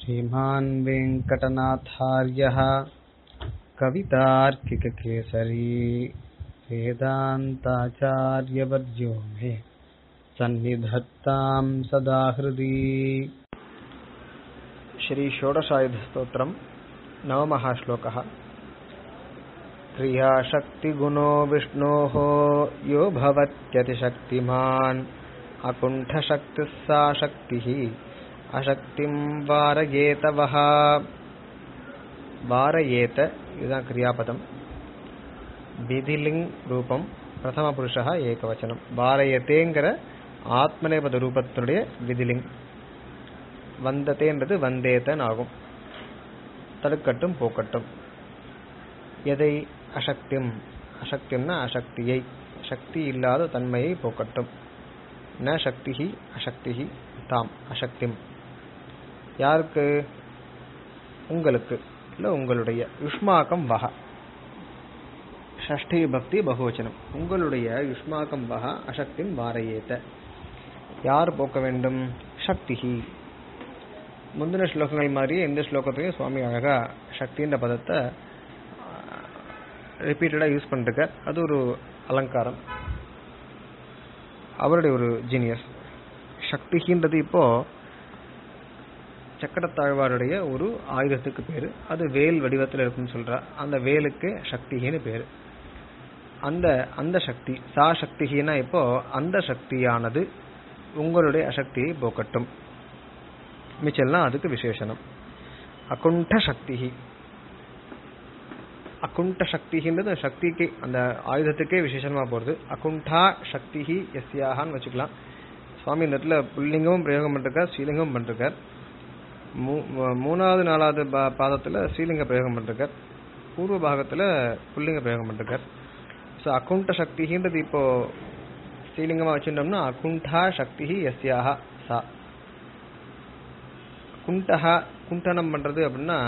श्रीमान् वेङ्कटनाथार्यः कवितार्किककेसरी वेदान्ताचार्यवर्यो मे सन्निधत्तां सदा हृदि श्रीषोडशायुधस्तोत्रम् नवमः श्लोकः क्रियाशक्तिगुणो विष्णोः यो भवत्यतिशक्तिमान् अकुण्ठशक्तिः सा शक्तिः அசக்திம் வாரயேதவஹ வாரயேத இதுதான் கிரியாபதம் விதிலிங் ரூபம் பிரதம புருஷா ஏகவச்சனம் வாரயத்தேங்கிற ஆத்மநேபத ரூபத்தினுடைய விதிலிங் வந்ததேன்றது வந்தேதன் ஆகும் தடுக்கட்டும் போக்கட்டும் எதை அசக்திம் அசக்திம்னா அசக்தியை சக்தி இல்லாத தன்மையை போக்கட்டும் ந சக்திஹி அசக்திஹி தாம் அசக்திம் யாருக்கு உங்களுக்கு இல்லை உங்களுடைய யுஷ்மாக்கம் வக ஷஷ்டி பக்தி பகுவச்சனம் உங்களுடைய யுஷ்மாக்கம் வக அசக்திம் வாரையேத்த யார் போக்க வேண்டும் சக்திஹி முந்தின ஸ்லோகங்கள் மாதிரியே இந்த ஸ்லோகத்தையும் சுவாமி அழகா சக்தின்ற பதத்தை ரிப்பீட்டடாக யூஸ் பண்ணிருக்க அது ஒரு அலங்காரம் அவருடைய ஒரு ஜீனியஸ் சக்திகின்றது இப்போ சக்கரத்தாழ்வாருடைய ஒரு ஆயுதத்துக்கு பேரு அது வேல் வடிவத்தில் இருக்குன்னு சொல்றா அந்த வேலுக்கு சக்திகின்னு பேரு அந்த அந்த சக்தி சா சக்திகினா இப்போ அந்த சக்தியானது உங்களுடைய அசக்தியை போக்கட்டும் மிச்சல்லாம் அதுக்கு விசேஷனம் அகுண்ட சக்திகி அகுண்ட சக்திகின்றது சக்திக்கு அந்த ஆயுதத்துக்கே விசேஷமா போறது அகுண்டா சக்திஹி எஸ்யாகான்னு வச்சுக்கலாம் சுவாமி இந்த இடத்துல புல்லிங்கமும் பிரயோகம் பண்ணிருக்கார் ஸ்ரீலிங்கமும் பண்ணிருக்கார் மூணாவது நாலாவது பாதத்துல ஸ்ரீலிங்க பிரயோகம் பண்ணிருக்கார் பூர்வ பாகத்துல புல்லிங்க பிரயோகம் பண்ணிருக்கார் ஸோ அகுண்ட சக்தின்றது இப்போ ஸ்ரீலிங்கமா வச்சுட்டோம்னா அகுண்டா சக்தி எஸ்யாக சா குண்டஹா குண்டனம் பண்றது அப்படின்னா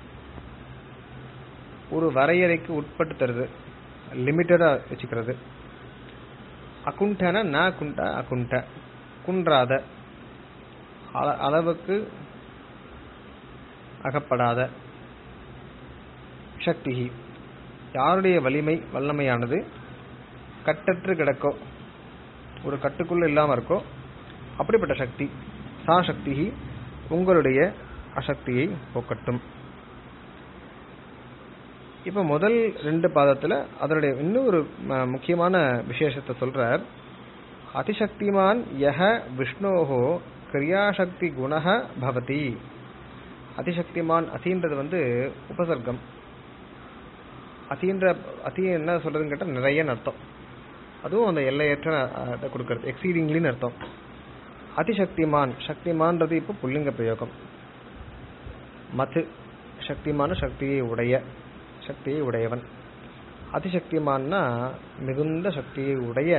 ஒரு வரையறைக்கு உட்பட்டு தருது லிமிட்டடா வச்சுக்கிறது அகுண்டன ந குண்ட அகுண்ட குன்றாத அளவுக்கு அகப்படாத சக்தி யாருடைய வலிமை வல்லமையானது கட்டற்று கிடக்கோ ஒரு கட்டுக்குள்ள இல்லாம இருக்கோ அப்படிப்பட்ட சக்தி சா சக்தி உங்களுடைய அசக்தியை போக்கட்டும் இப்ப முதல் ரெண்டு பாதத்துல அதனுடைய இன்னும் ஒரு முக்கியமான விசேஷத்தை சொல்றார் அதிசக்திமான் யஹ விஷ்ணோஹோ கிரியாசக்தி குணக பவதி அதிசக்திமான் அதின்றது வந்து உபசர்க்கம் அதின்ற அதி என்ன சொல்றதுன்னு கேட்டால் நிறைய அர்த்தம் அதுவும் அந்த எல்லையற்ற கொடுக்கறது எக்ஸீடிங்லின்னு அர்த்தம் அதிசக்திமான் சக்திமான்றது இப்போ புல்லிங்க பிரயோகம் மது சக்திமான சக்தியை உடைய சக்தியை உடையவன் அதிசக்திமான்னா மிகுந்த சக்தியை உடைய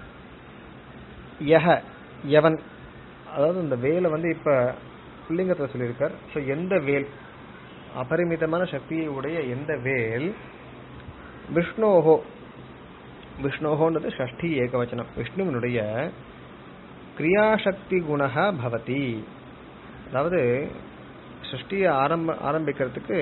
யக யவன் அதாவது இந்த வேலை வந்து இப்ப புள்ளிங்கத்தில் சொல்லியிருக்கார் ஸோ எந்த வேல் அபரிமிதமான சக்தியை உடைய எந்த வேல் விஷ்ணோஹோ விஷ்ணோஹோன்றது ஷஷ்டி ஏகவச்சனம் விஷ்ணுவனுடைய கிரியாசக்தி குணக பவதி அதாவது சிருஷ்டியை ஆரம்ப ஆரம்பிக்கிறதுக்கு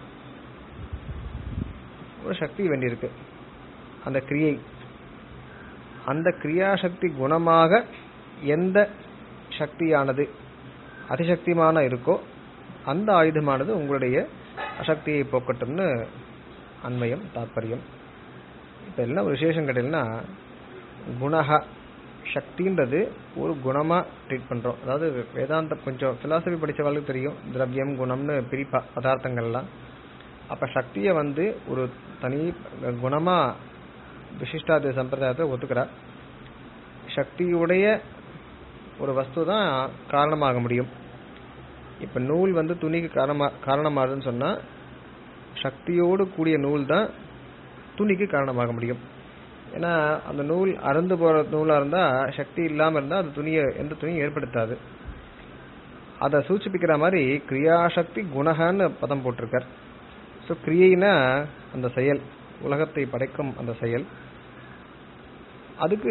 ஒரு சக்தி வேண்டியிருக்கு அந்த கிரியை அந்த கிரியாசக்தி குணமாக எந்த சக்தியானது அதிசக்திமான இருக்கோ அந்த ஆயுதமானது உங்களுடைய அசக்தியை போக்கட்டும்னு அண்மயம் தாற்பயம் இப்ப எல்லாம் விசேஷம் கேட்டீங்கன்னா குணக சக்தின்றது ஒரு குணமா ட்ரீட் பண்றோம் அதாவது வேதாந்தம் கொஞ்சம் பிலாசபி படிச்சவங்களுக்கு தெரியும் திரவியம் குணம்னு பிரிப்பா பதார்த்தங்கள்லாம் அப்ப சக்தியை வந்து ஒரு தனி குணமா விசிஷ்டாத சம்பிரதாயத்தை ஒத்துக்கிறார் சக்தியுடைய ஒரு வஸ்து தான் காரணமாக முடியும் இப்ப நூல் வந்து துணிக்கு காரணமா காரணமாகுதுன்னு சொன்னா சக்தியோடு கூடிய நூல் தான் துணிக்கு காரணமாக முடியும் ஏன்னா அந்த நூல் அறந்து போற நூலா இருந்தா சக்தி இல்லாம இருந்தா அது துணியை எந்த துணியும் ஏற்படுத்தாது அதை சூச்சிப்பிக்கிற மாதிரி கிரியாசக்தி குணகன்னு பதம் போட்டிருக்கார் ஸோ கிரியைனா அந்த செயல் உலகத்தை படைக்கும் அந்த செயல் அதுக்கு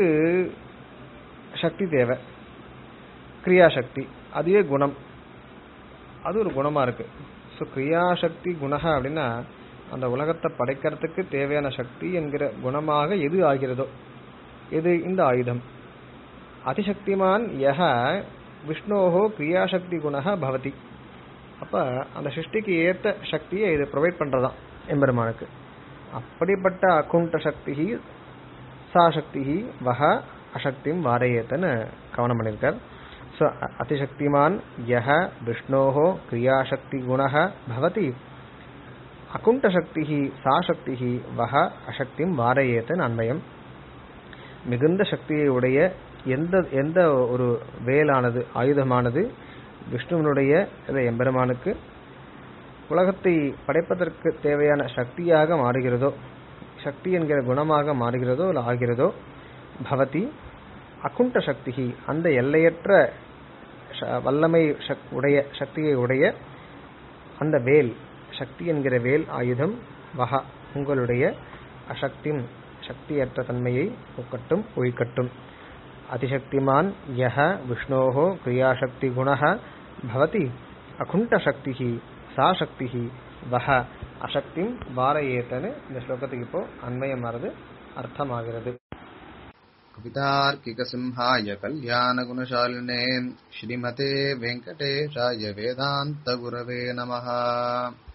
சக்தி தேவை கிரியாசக்தி அதுவே குணம் அது ஒரு குணமா இருக்கு ஸோ கிரியாசக்தி குணக அப்படின்னா அந்த உலகத்தை படைக்கிறதுக்கு தேவையான சக்தி என்கிற குணமாக எது ஆகிறதோ எது இந்த ஆயுதம் அதிசக்திமான் யக விஷ்ணோஹோ கிரியாசக்தி குணக பவதி அப்ப அந்த சிருஷ்டிக்கு ஏத்த சக்தியை இது ப்ரொவைட் பண்றதாம் எம்பெருமானுக்கு அப்படிப்பட்ட அகுண்ட சக்தி சா சக்தி வஹ அசக்திம் வாரயேத்தன்னு கவனம் பண்ணியிருக்கார் ஸோ அதிசக்திமான் யஹ விஷ்ணோஹோ கிரியாசக்தி குணக பவதி அகுண்ட சக்தி சா சக்தி வஹ அசக்திம் வாரயேத்தன் அன்மயம் மிகுந்த சக்தியை உடைய எந்த எந்த ஒரு வேலானது ஆயுதமானது விஷ்ணுவனுடைய இந்த எம்பெருமானுக்கு உலகத்தை படைப்பதற்கு தேவையான சக்தியாக மாறுகிறதோ சக்தி என்கிற குணமாக மாறுகிறதோ இல்லை ஆகிறதோ பவதி அகுண்ட சக்தி அந்த எல்லையற்ற ச- வல்லமை சக்- உடைய சக்தியை உடைய அந்த வேல் சக்தி என்கிற வேல் ஆயுதம் வஹா உங்களுடைய அசக்திம் சக்தியற்ற தன்மையை போக்கட்டும் ஒழிக்கட்டும் அதிசக்திமான் யஹ விஷ்ணோஹோ கிரியாசக்தி குணக பவதி அகுண்ட சக்தி சா சக்தி வஹ அசக்திம் வாரயேத்தன்னு இந்த ஸ்லோகத்துக்கு இப்போ அன்மயமானது அர்த்தமாகிறது कवितार्किकसिंहाय कल्याणगुणशालिने श्रीमते वेङ्कटेशाय वेदान्तगुरवे नमः